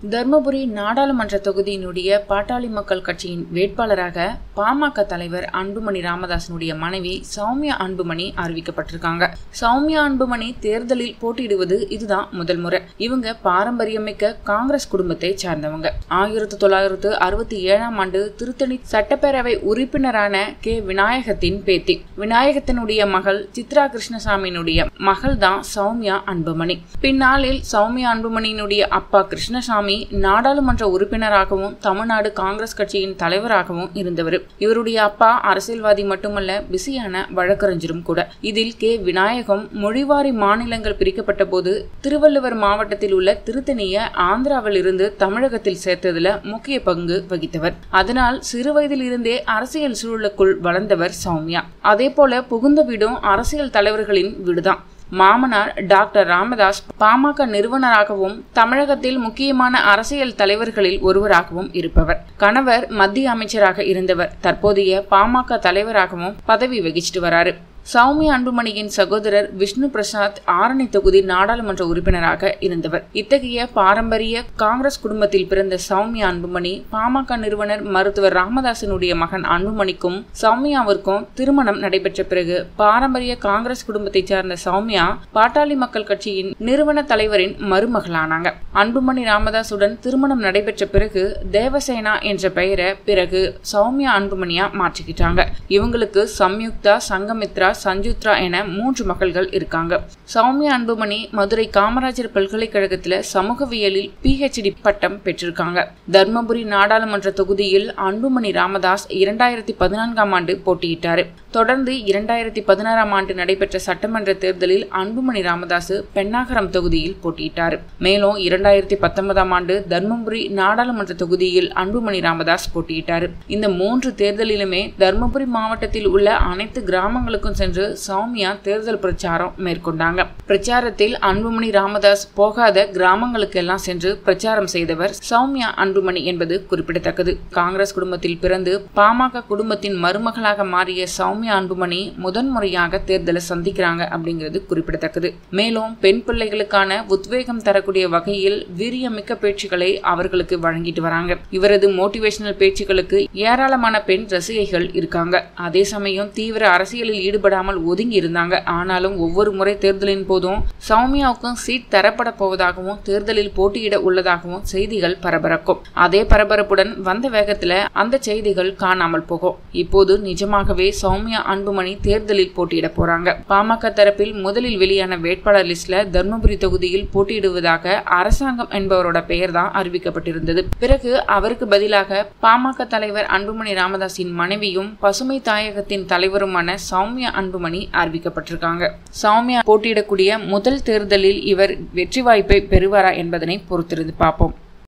தர்மபுரி நாடாளுமன்ற தொகுதியினுடைய பாட்டாளி மக்கள் கட்சியின் வேட்பாளராக பாமக தலைவர் அன்புமணி ராமதாசனுடைய மனைவி சௌமியா அன்புமணி அறிவிக்கப்பட்டிருக்காங்க சௌமியா அன்புமணி தேர்தலில் போட்டியிடுவது இதுதான் முதல் முறை இவங்க பாரம்பரியமிக்க காங்கிரஸ் குடும்பத்தை சார்ந்தவங்க ஆயிரத்தி தொள்ளாயிரத்து அறுபத்தி ஏழாம் ஆண்டு திருத்தணி சட்டப்பேரவை உறுப்பினரான கே விநாயகத்தின் பேத்தி விநாயகத்தினுடைய மகள் சித்ரா கிருஷ்ணசாமியினுடைய மகள் தான் சௌமியா அன்புமணி பின்னாளில் சௌமியா அன்புமணியினுடைய அப்பா கிருஷ்ணசாமி நாடாளுமன்ற உறுப்பினராகவும் தமிழ்நாடு காங்கிரஸ் கட்சியின் தலைவராகவும் இருந்தவர் இவருடைய அப்பா அரசியல்வாதி மட்டுமல்ல பிஸியான வழக்கறிஞரும் கூட இதில் கே விநாயகம் மொழிவாரி மாநிலங்கள் பிரிக்கப்பட்ட போது திருவள்ளுவர் மாவட்டத்தில் உள்ள திருத்தணிய ஆந்திராவில் இருந்து தமிழகத்தில் சேர்த்ததுல முக்கிய பங்கு வகித்தவர் அதனால் சிறுவயதில் இருந்தே அரசியல் சூழலுக்குள் வளர்ந்தவர் சௌமியா அதே போல புகுந்த வீடும் அரசியல் தலைவர்களின் வீடுதான் மாமனார் டாக்டர் ராமதாஸ் பாமக நிறுவனராகவும் தமிழகத்தில் முக்கியமான அரசியல் தலைவர்களில் ஒருவராகவும் இருப்பவர் கணவர் மத்திய அமைச்சராக இருந்தவர் தற்போதைய பாமக தலைவராகவும் பதவி வகிச்சிட்டு வராரு சௌமியா அன்புமணியின் சகோதரர் விஷ்ணு பிரசாத் ஆரணி தொகுதி நாடாளுமன்ற உறுப்பினராக இருந்தவர் இத்தகைய பாரம்பரிய காங்கிரஸ் குடும்பத்தில் பிறந்த சௌமியா அன்புமணி பாமக நிறுவனர் மருத்துவர் ராமதாசனுடைய மகன் அன்புமணிக்கும் சௌமியாவிற்கும் திருமணம் நடைபெற்ற பிறகு பாரம்பரிய காங்கிரஸ் குடும்பத்தை சார்ந்த சௌமியா பாட்டாளி மக்கள் கட்சியின் நிறுவன தலைவரின் மருமகளானாங்க அன்புமணி ராமதாசுடன் திருமணம் நடைபெற்ற பிறகு தேவசேனா என்ற பெயரை பிறகு சௌமியா அன்புமணியா மாற்றிக்கிட்டாங்க இவங்களுக்கு சம்யுக்தா சங்கமித்ரா சஞ்சுத்ரா என மூன்று மகள்கள் இருக்காங்க சௌமியா அன்புமணி மதுரை காமராஜர் பல்கலைக்கழகத்தில் சமூகவியலில் பிஹெச்டி பட்டம் பெற்றிருக்காங்க தர்மபுரி நாடாளுமன்ற தொகுதியில் அன்புமணி ராமதாஸ் இரண்டாயிரத்தி பதினான்காம் ஆண்டு போட்டியிட்டார் தொடர்ந்து இரண்டாயிரத்தி பதினாறாம் ஆண்டு நடைபெற்ற சட்டமன்ற தேர்தலில் அன்புமணி ராமதாஸ் பெண்ணாகரம் தொகுதியில் போட்டியிட்டார் மேலும் இரண்டாயிரத்தி பத்தொன்பதாம் ஆண்டு தர்மபுரி நாடாளுமன்ற தொகுதியில் அன்புமணி ராமதாஸ் போட்டியிட்டார் இந்த மூன்று தேர்தலிலுமே தர்மபுரி மாவட்டத்தில் உள்ள அனைத்து கிராமங்களுக்கும் சென்று சௌமியா தேர்தல் பிரச்சாரம் மேற்கொண்டாங்க பிரச்சாரத்தில் அன்புமணி ராமதாஸ் போகாத கிராமங்களுக்கெல்லாம் சென்று பிரச்சாரம் செய்தவர் சௌமியா அன்புமணி என்பது குறிப்பிடத்தக்கது காங்கிரஸ் குடும்பத்தில் பிறந்து பாமக குடும்பத்தின் மருமகளாக மாறிய சௌமியா அன்புமணி முதன்முறையாக தேர்தலை சந்திக்கிறாங்க அப்படிங்கிறது குறிப்பிடத்தக்கது மேலும் பெண் பிள்ளைகளுக்கான உத்வேகம் தரக்கூடிய வகையில் வீரியமிக்க பேச்சுக்களை அவர்களுக்கு வழங்கிட்டு வராங்க இவரது மோட்டிவேஷனல் பேச்சுக்களுக்கு ஏராளமான பெண் ரசிகைகள் இருக்காங்க அதே சமயம் தீவிர அரசியலில் ஈடுபடாமல் ஒதுங்கி இருந்தாங்க ஆனாலும் ஒவ்வொரு முறை தேர்தலின் போதும் சௌமியாவுக்கும் சீட் தரப்பட போவதாகவும் தேர்தலில் போட்டியிட உள்ளதாகவும் செய்திகள் பரபரக்கும் அதே பரபரப்புடன் வந்த வேகத்துல அந்த செய்திகள் காணாமல் போகும் இப்போது நிஜமாகவே சௌமியா அன்புமணி தேர்தலில் போட்டியிட போறாங்க பாமக தரப்பில் முதலில் வெளியான வேட்பாளர் லிஸ்ட்ல தர்மபுரி தொகுதியில் போட்டியிடுவதாக அரசாங்கம் என்பவரோட பெயர் தான் அறிவிக்கப்பட்டிருந்தது பிறகு அவருக்கு பதிலாக பாமக தலைவர் அன்புமணி ராமதாஸின் மனைவியும் பசுமை தாயகத்தின் தலைவருமான சௌமியா அன்புமணி அறிவிக்கப்பட்டிருக்காங்க சௌமியா போட்டியிடக்கூடிய முதல் தேர்தலில் இவர் வெற்றி வாய்ப்பை பெறுவாரா என்பதனை பொறுத்திருந்து பார்ப்போம்